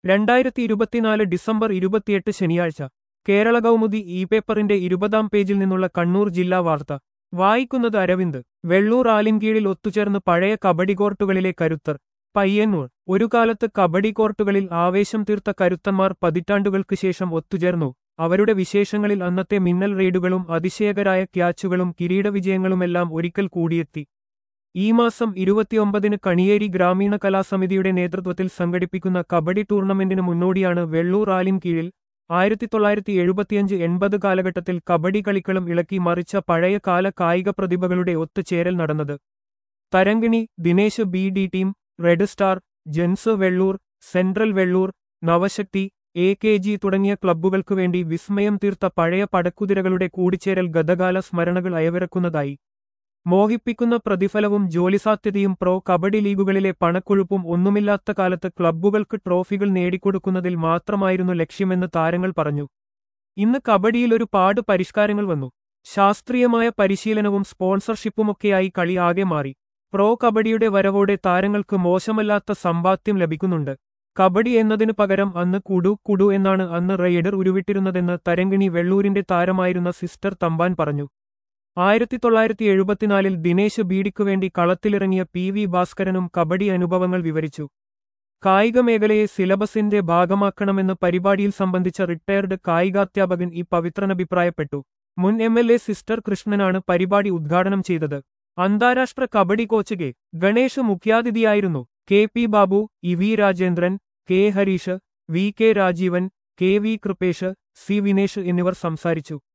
രണ്ടായിരത്തി ഇരുപത്തിനാല് ഡിസംബർ ഇരുപത്തിയെട്ട് ശനിയാഴ്ച കേരള കൗമുദി ഇ പേപ്പറിന്റെ ഇരുപതാം പേജിൽ നിന്നുള്ള കണ്ണൂർ ജില്ലാ വാർത്ത വായിക്കുന്നത് അരവിന്ദ് വെള്ളൂർ ആലിൻകീഴിൽ ഒത്തുചേർന്ന് പഴയ കബഡി കോർട്ടുകളിലെ കരുത്തർ പയ്യന്നൂർ ഒരു കാലത്ത് കബഡി കോർട്ടുകളിൽ ആവേശം തീർത്ത കരുത്തന്മാർ പതിറ്റാണ്ടുകൾക്ക് ശേഷം ഒത്തുചേർന്നു അവരുടെ വിശേഷങ്ങളിൽ അന്നത്തെ മിന്നൽ റെയ്ഡുകളും അതിശയകരായ ക്യാച്ചുകളും കിരീടവിജയങ്ങളുമെല്ലാം ഒരിക്കൽ കൂടിയെത്തി ഈ മാസം ഇരുപത്തിയൊമ്പതിന് കണിയേരി ഗ്രാമീണ കലാസമിതിയുടെ നേതൃത്വത്തിൽ സംഘടിപ്പിക്കുന്ന കബഡി ടൂർണമെന്റിന് മുന്നോടിയാണ് വെള്ളൂർ ആലിൻ കീഴിൽ ആയിരത്തി തൊള്ളായിരത്തി എഴുപത്തിയഞ്ച് എൺപത് കാലഘട്ടത്തിൽ കബഡി കളിക്കളും ഇളക്കി മറിച്ച പഴയ കാല കായിക പ്രതിഭകളുടെ ഒത്തുചേരൽ നടന്നത് Tharangini Dinesh B D team red star ജെൻസ് Vellur central Vellur Navashakthi A K G തുടങ്ങിയ ക്ലബ്ബുകൾക്കു വേണ്ടി വിസ്മയം തീർത്ത പഴയ പടക്കുതിരകളുടെ കൂടിച്ചേരൽ ഗതകാല സ്മരണകൾ അയവിറക്കുന്നതായി മോഹിപ്പിക്കുന്ന പ്രതിഫലവും ജോലിസാധ്യതയും പ്രോ കബഡി ലീഗുകളിലെ പണക്കൊഴുപ്പും ഒന്നുമില്ലാത്ത കാലത്ത് ക്ലബ്ബുകൾക്ക് ട്രോഫികൾ നേടിക്കൊടുക്കുന്നതിൽ മാത്രമായിരുന്നു ലക്ഷ്യമെന്ന് താരങ്ങൾ പറഞ്ഞു ഇന്ന് കബഡിയിൽ ഒരു പാട് പരിഷ്കാരങ്ങൾ വന്നു ശാസ്ത്രീയമായ പരിശീലനവും സ്പോൺസർഷിപ്പുമൊക്കെയായി കളി ആകെ മാറി പ്രോ കബഡിയുടെ വരവോടെ താരങ്ങൾക്ക് മോശമല്ലാത്ത സമ്പാദ്യം ലഭിക്കുന്നുണ്ട് കബഡി എന്നതിനു പകരം അന്ന് കുടു കുടു എന്നാണ് അന്ന് റെയ്ഡർ ഉരുവിട്ടിരുന്നതെന്ന് തരങ്കിണി വെള്ളൂരിന്റെ താരമായിരുന്ന സിസ്റ്റർ തമ്പാൻ പറഞ്ഞു ആയിരത്തി തൊള്ളായിരത്തി എഴുപത്തിനാലിൽ ദിനേശ് ബീഡിക്കുവേണ്ടി കളത്തിലിറങ്ങിയ പി വി ഭാസ്കരനും കബഡി അനുഭവങ്ങൾ വിവരിച്ചു കായിക മേഖലയെ സിലബസിന്റെ ഭാഗമാക്കണമെന്ന് പരിപാടിയിൽ സംബന്ധിച്ച റിട്ടയർഡ് കായികാധ്യാപകൻ ഈ പവിത്രൻ അഭിപ്രായപ്പെട്ടു മുൻ എം എൽ എ സിസ്റ്റർ കൃഷ്ണനാണ് പരിപാടി ഉദ്ഘാടനം ചെയ്തത് അന്താരാഷ്ട്ര കബഡി കോച്ച് കെ ഗണേഷ് മുഖ്യാതിഥിയായിരുന്നു K P Babu E V Rajendran K Harish V K Rajeevan K V Krupesh C Vinesh എന്നിവർ സംസാരിച്ചു